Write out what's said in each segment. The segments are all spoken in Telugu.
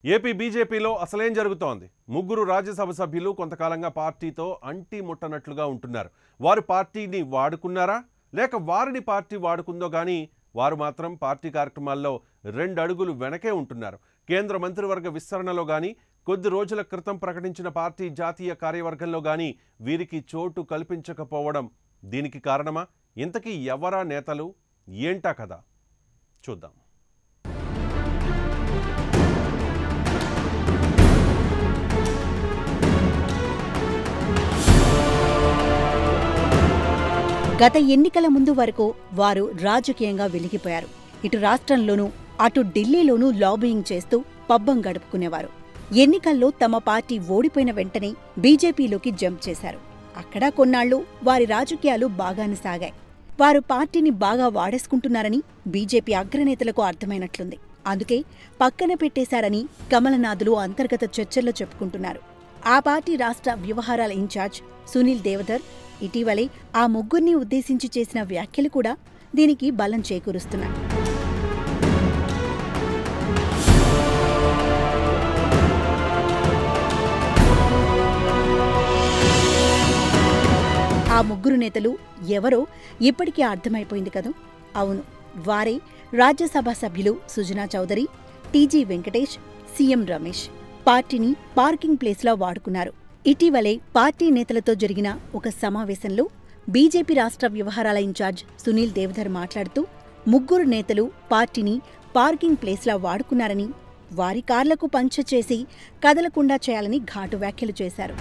ఏపీ బీజేపీలో అసలేం జరుగుతోంది ముగ్గురు రాజ్యసభ సభ్యులు కొంతకాలంగా పార్టీతో అంటి ముట్టనట్లుగా ఉంటున్నారు వారు పార్టీని వాడుకున్నారా లేక వారిని పార్టీ వాడుకుందో కానీ వారు మాత్రం పార్టీ కార్యక్రమాల్లో రెండు అడుగులు వెనకే ఉంటున్నారు కేంద్ర మంత్రివర్గ విస్తరణలో కానీ కొద్ది రోజుల క్రితం ప్రకటించిన పార్టీ జాతీయ కార్యవర్గంలో కానీ వీరికి చోటు కల్పించకపోవడం దీనికి కారణమా ఇంతకీ ఎవరా నేతలు ఏంటా కదా చూద్దాం గత ఎన్నికల ముందు వరకు వారు రాజకీయంగా వెలిగిపోయారు ఇటు రాష్ట్రంలోనూ అటు ఢిల్లీలోనూ లాబియింగ్ చేస్తూ పబ్బం గడుపుకునేవారు ఎన్నికల్లో తమ పార్టీ ఓడిపోయిన వెంటనే బీజేపీలోకి జంప్ చేశారు అక్కడ కొన్నాళ్లు వారి రాజకీయాలు బాగానే సాగాయి వారు పార్టీని బాగా వాడేసుకుంటున్నారని బీజేపీ అగ్రనేతలకు అర్థమైనట్లుంది అందుకే పక్కన పెట్టేశారని కమలనాథులు అంతర్గత చర్చల్లో చెప్పుకుంటున్నారు ఆ పార్టీ రాష్ట్ర వ్యవహారాల ఇన్ఛార్జ్ సునీల్ దేవధర్ ఇటీవలే ఆ ముగ్గురిని ఉద్దేశించి చేసిన వ్యాఖ్యలు కూడా దీనికి బలం చేకూరుస్తున్నాయి ఆ ముగ్గురు నేతలు ఎవరో ఇప్పటికీ అర్థమైపోయింది కదూ అవును వారే రాజ్యసభ సభ్యులు సుజనా చౌదరి టీజీ వెంకటేష్ సీఎం రమేష్ పార్టీని పార్కింగ్ ప్లేస్లా వాడుకున్నారు ఇటీవలే పార్టీ నేతలతో జరిగిన ఒక సమావేశంలో బీజేపీ రాష్ట్ర వ్యవహారాల ఇన్ఛార్జ్ సునీల్ దేవధర్ మాట్లాడుతూ ముగ్గురు నేతలు పార్టీని పార్కింగ్ ప్లేస్లా వాడుకున్నారని వారి కార్లకు పంచర్ చేసి కదలకుండా చేయాలని ఘాటు వ్యాఖ్యలు చేశారు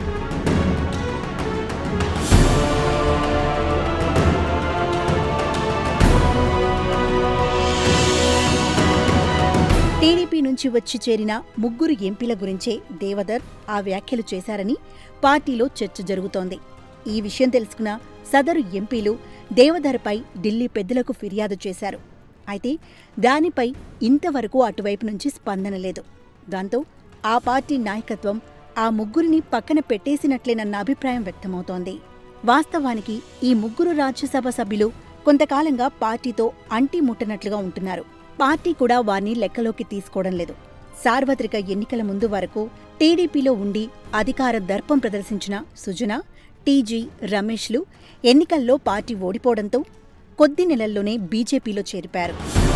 టీడీపీ నుంచి వచ్చి చేరిన ముగ్గురు ఎంపీల గురించే దేవదర్ ఆ వ్యాఖ్యలు చేశారని పార్టీలో చర్చ జరుగుతోంది ఈ విషయం తెలుసుకున్న సదరు ఎంపీలు దేవదర్పై ఢిల్లీ పెద్దలకు ఫిర్యాదు చేశారు అయితే దానిపై ఇంతవరకు అటువైపు నుంచి స్పందన లేదు దాంతో ఆ పార్టీ నాయకత్వం ఆ ముగ్గురిని పక్కన పెట్టేసినట్లేనన్న అభిప్రాయం వ్యక్తమవుతోంది వాస్తవానికి ఈ ముగ్గురు రాజ్యసభ సభ్యులు కొంతకాలంగా పార్టీతో అంటి ముట్టనట్లుగా ఉంటున్నారు పార్టీ కూడా వారిని లెక్కలోకి తీసుకోవడం లేదు సార్వత్రిక ఎన్నికల ముందు వరకు టీడీపీలో ఉండి అధికార దర్పం ప్రదర్శించిన సుజన టీజీ రమేష్లు ఎన్నికల్లో పార్టీ ఓడిపోవడంతో కొద్ది నెలల్లోనే బీజేపీలో చేరిపారు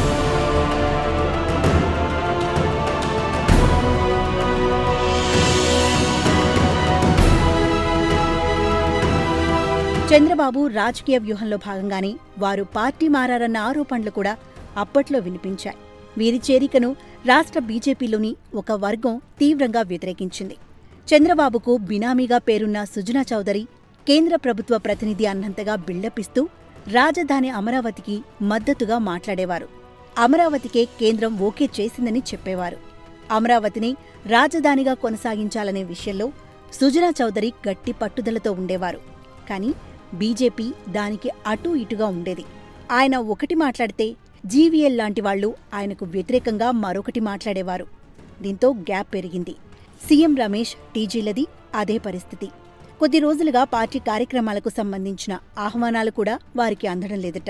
చంద్రబాబు రాజకీయ వ్యూహంలో భాగంగానే వారు పార్టీ మారారన్న ఆరోపణలు కూడా అప్పట్లో వినిపించాయి వీరి చేరికను రాష్ట్ర బీజేపీలోని ఒక వర్గం తీవ్రంగా వ్యతిరేకించింది చంద్రబాబుకు బినామీగా పేరున్న సుజనా చౌదరి కేంద్ర ప్రభుత్వ ప్రతినిధి అన్నంతగా బిల్డపిస్తూ రాజధాని అమరావతికి మద్దతుగా మాట్లాడేవారు అమరావతికే కేంద్రం ఓకే చేసిందని చెప్పేవారు అమరావతిని రాజధానిగా కొనసాగించాలనే విషయంలో సుజనా చౌదరి గట్టి పట్టుదలతో ఉండేవారు కానీ బీజేపీ దానికి అటూ ఇటుగా ఉండేది ఆయన ఒకటి మాట్లాడితే జీవీఎల్ లాంటి వాళ్లు ఆయనకు వ్యతిరేకంగా మరొకటి మాట్లాడేవారు దీంతో గ్యాప్ పెరిగింది సీఎం రమేష్ టీజీలది అదే పరిస్థితి కొద్ది రోజులుగా పార్టీ కార్యక్రమాలకు సంబంధించిన ఆహ్వానాలు కూడా వారికి అందడం లేదట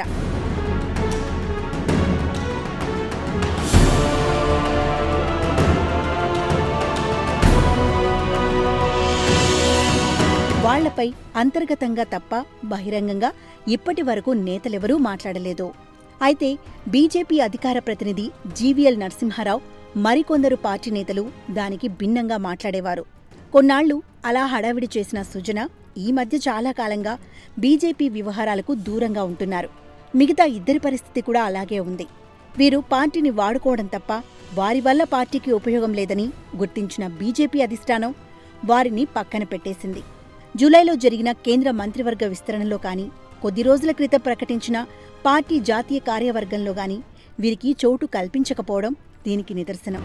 వాళ్లపై అంతర్గతంగా తప్ప బహిరంగంగా ఇప్పటి వరకు నేతలెవరూ మాట్లాడలేదు అయితే బీజేపీ అధికార ప్రతినిధి జీవీఎల్ నరసింహారావు మరికొందరు పార్టీ నేతలు దానికి భిన్నంగా మాట్లాడేవారు కొన్నాళ్లు అలా హడావిడి చేసిన సుజన ఈ మధ్య చాలా కాలంగా బీజేపీ వ్యవహారాలకు దూరంగా ఉంటున్నారు మిగతా ఇద్దరి పరిస్థితి కూడా అలాగే ఉంది వీరు పార్టీని వాడుకోవడం తప్ప వారి వల్ల పార్టీకి ఉపయోగం లేదని గుర్తించిన బీజేపీ అధిష్టానం వారిని పక్కన పెట్టేసింది జూలైలో జరిగిన కేంద్ర మంత్రివర్గ విస్తరణలో కానీ కొద్ది రోజుల క్రితం ప్రకటించిన పార్టీ జాతీయ కార్యవర్గంలో గాని వీరికి చోటు కల్పించకపోవడం దీనికి నిదర్శనం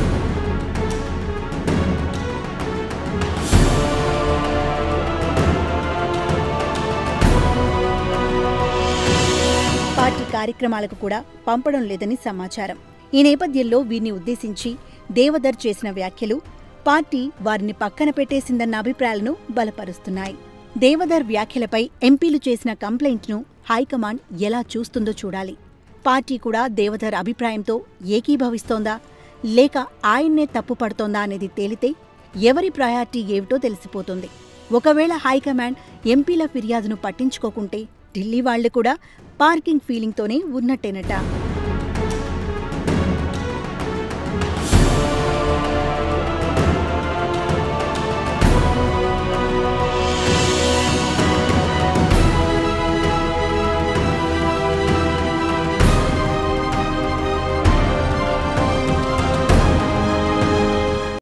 పార్టీ కార్యక్రమాలకు కూడా పంపడం లేదని సమాచారం ఈ నేపథ్యంలో వీరిని ఉద్దేశించి దేవదర్ చేసిన వ్యాఖ్యలు పార్టీ వారిని పక్కన పెట్టేసిందన్న అభిప్రాయాలను బలపరుస్తున్నాయి దేవదర్ వ్యాఖ్యలపై ఎంపీలు చేసిన కంప్లైంట్ను హైకమాండ్ ఎలా చూస్తుందో చూడాలి పార్టీ కూడా దేవధర్ అభిప్రాయంతో ఏకీభవిస్తోందా లేక ఆయన్నే తప్పు పడుతోందా అనేది తేలితే ఎవరి ప్రయారిటీ ఏమిటో తెలిసిపోతుంది ఒకవేళ హైకమాండ్ ఎంపీల ఫిర్యాదును పట్టించుకోకుంటే ఢిల్లీ వాళ్లు కూడా పార్కింగ్ ఫీలింగ్తోనే ఉన్నట్టేనట